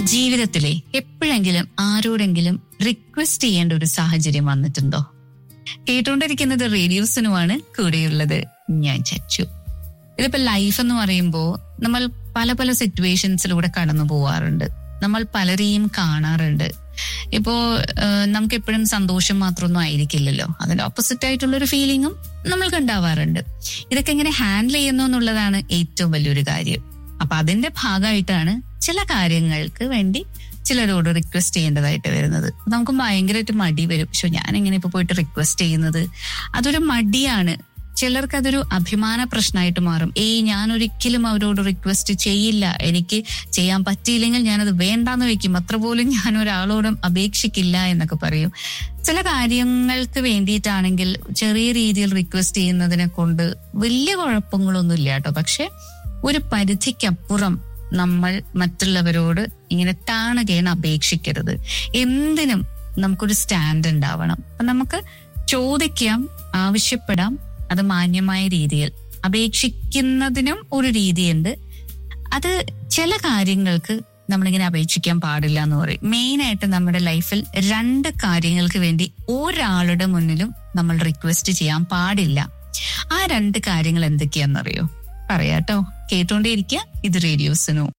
ജീവിതത്തിലെ എപ്പോഴെങ്കിലും ആരോടെങ്കിലും റിക്വസ്റ്റ് ചെയ്യേണ്ട ഒരു സാഹചര്യം വന്നിട്ടുണ്ടോ കേട്ടുകൊണ്ടിരിക്കുന്നത് റേഡിയോസിനുമാണ് കൂടെയുള്ളത് ഞാൻ ചച്ചു ഇതിപ്പോ ലൈഫ് എന്ന് പറയുമ്പോൾ നമ്മൾ പല പല സിറ്റുവേഷൻസിലൂടെ കടന്നു പോവാറുണ്ട് നമ്മൾ പലരെയും കാണാറുണ്ട് ഇപ്പോ നമുക്ക് എപ്പോഴും സന്തോഷം മാത്രമൊന്നും ആയിരിക്കില്ലല്ലോ അതിന്റെ ഓപ്പോസിറ്റ് ആയിട്ടുള്ള ഒരു ഫീലിങ്ങും നമ്മൾക്ക് ഉണ്ടാവാറുണ്ട് ഇതൊക്കെ എങ്ങനെ ഹാൻഡിൽ ചെയ്യുന്നു എന്നുള്ളതാണ് ഏറ്റവും വലിയൊരു കാര്യം അപ്പൊ അതിന്റെ ഭാഗമായിട്ടാണ് ചില കാര്യങ്ങൾക്ക് വേണ്ടി ചിലരോട് റിക്വസ്റ്റ് ചെയ്യേണ്ടതായിട്ട് വരുന്നത് നമുക്ക് ഭയങ്കരമായിട്ട് മടി വരും പക്ഷെ ഞാൻ എങ്ങനെ ഇപ്പൊ പോയിട്ട് റിക്വസ്റ്റ് ചെയ്യുന്നത് അതൊരു മടിയാണ് ചിലർക്ക് അതൊരു അഭിമാന പ്രശ്നമായിട്ട് മാറും ഏയ് ഞാൻ ഒരിക്കലും അവരോട് റിക്വസ്റ്റ് ചെയ്യില്ല എനിക്ക് ചെയ്യാൻ പറ്റിയില്ലെങ്കിൽ ഞാനത് വേണ്ടാന്ന് വെക്കും അത്ര പോലും ഞാൻ ഒരാളോടും അപേക്ഷിക്കില്ല എന്നൊക്കെ പറയും ചില കാര്യങ്ങൾക്ക് വേണ്ടിയിട്ടാണെങ്കിൽ ചെറിയ രീതിയിൽ റിക്വസ്റ്റ് ചെയ്യുന്നതിനെ കൊണ്ട് വലിയ കുഴപ്പങ്ങളൊന്നും ഇല്ല കേട്ടോ പക്ഷെ ഒരു പരിധിക്കപ്പുറം നമ്മൾ മറ്റുള്ളവരോട് ഇങ്ങനെ താണുകയാണ് അപേക്ഷിക്കരുത് എന്തിനും നമുക്കൊരു സ്റ്റാൻഡ് ഉണ്ടാവണം അപ്പൊ നമുക്ക് ചോദിക്കാം ആവശ്യപ്പെടാം അത് മാന്യമായ രീതിയിൽ അപേക്ഷിക്കുന്നതിനും ഒരു രീതിയുണ്ട് അത് ചില കാര്യങ്ങൾക്ക് നമ്മളിങ്ങനെ അപേക്ഷിക്കാൻ പാടില്ല എന്ന് പറയും മെയിൻ ആയിട്ട് നമ്മുടെ ലൈഫിൽ രണ്ട് കാര്യങ്ങൾക്ക് വേണ്ടി ഒരാളുടെ മുന്നിലും നമ്മൾ റിക്വസ്റ്റ് ചെയ്യാൻ പാടില്ല ആ രണ്ട് കാര്യങ്ങൾ എന്തൊക്കെയാണെന്നറിയോ പറയാട്ടോ കേട്ടോണ്ടേയിരിക്കുക ഇത് റേഡിയോസിനോ